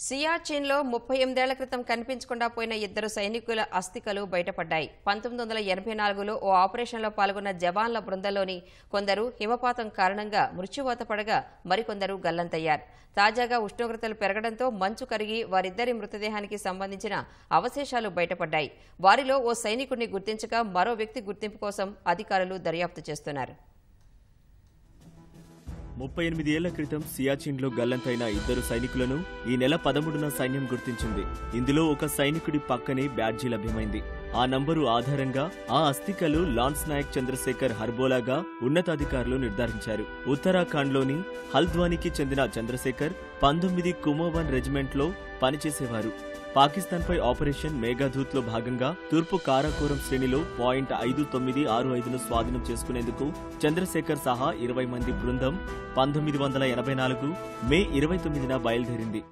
సియాచిన్లో ముప్పై ఎనిమిదేళ్ల క్రితం కనిపించకుండా పోయిన ఇద్దరు సైనికుల అస్థికలు బయటపడ్డాయి పంతొమ్మిది వందల ఎనభై నాలుగులో ఓ ఆపరేషన్లో పాల్గొన్న జవాన్ల బృందంలోని కొందరు హిమపాతం కారణంగా మృత్యువాత పడగా మరికొందరు గల్లంతయ్యారు తాజాగా ఉష్ణోగ్రతలు పెరగడంతో మంచు కరిగి వారిద్దరి మృతదేహానికి సంబంధించిన అవశేషాలు బయటపడ్డాయి వారిలో ఓ సైనికుడిని గుర్తించగా మరో వ్యక్తి గుర్తింపు కోసం అధికారులు దర్యాప్తు చేస్తున్నారు ముప్పై ఎనిమిది ఏళ్ల క్రితం సియాచిన్లో గల్లంతైన ఇద్దరు సైనికులను ఈ నెల పదమూడున సైన్యం గుర్తించింది ఇందులో ఒక సైనికుడి పక్కనే బ్యాడ్జీ లభ్యమైంది ఆ నంబరు ఆధారంగా ఆ అస్థికలు లాన్స్ నాయక్ చంద్రశేఖర్ హర్బోలాగా ఉన్నతాధికారులు నిర్ధారించారు ఉత్తరాఖండ్లోని హల్ద్వానికి చెందిన చంద్రశేఖర్ పంతొమ్మిది కుమోవన్ రెజిమెంట్లో పనిచేసేవారు పాకిస్తాన్పై ఆపరేషన్ మేఘాదూత్ లో భాగంగా తూర్పు కారాకోరం శ్రేణిలో పాయింట్ ఐదు తొమ్మిది ఆరు ఐదును స్వాధీనం చేసుకునేందుకు చంద్రశేఖర్ సహా ఇరవై మంది బృందం పంతొమ్మిది వందల ఎనభై నాలుగు మే ఇరవై తొమ్మిదిన బయలుదేరింది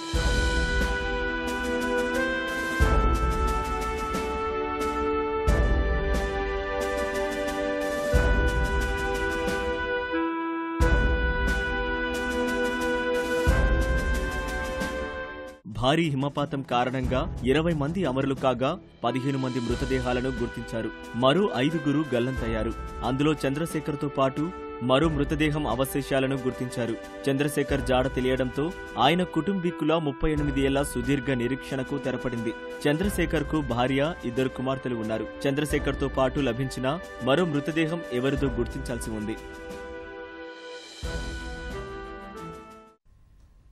భారీ హిమపాతం కారణంగా ఇరవై మంది అమరులు కాగా పదిహేను మంది మృతదేహాలను గుర్తించారు మరో ఐదుగురు గల్లంతయ్యారు అందులో చంద్రశేఖర్తో పాటు మరో మృతదేహం అవశేషాలను గుర్తించారు చంద్రశేఖర్ జాడ తెలియడంతో ఆయన కుటుంబీకుల ముప్పై ఎనిమిది ఏళ్ల సుదీర్ఘ నిరీక్షణకు తెరపడింది చంద్రశేఖర్ కు భార్య ఇద్దరు కుమార్తెలు ఉన్నారు చంద్రశేఖర్ తో పాటు లభించిన మరో మృతదేహం ఎవరిదో గుర్తించాల్సి ఉంది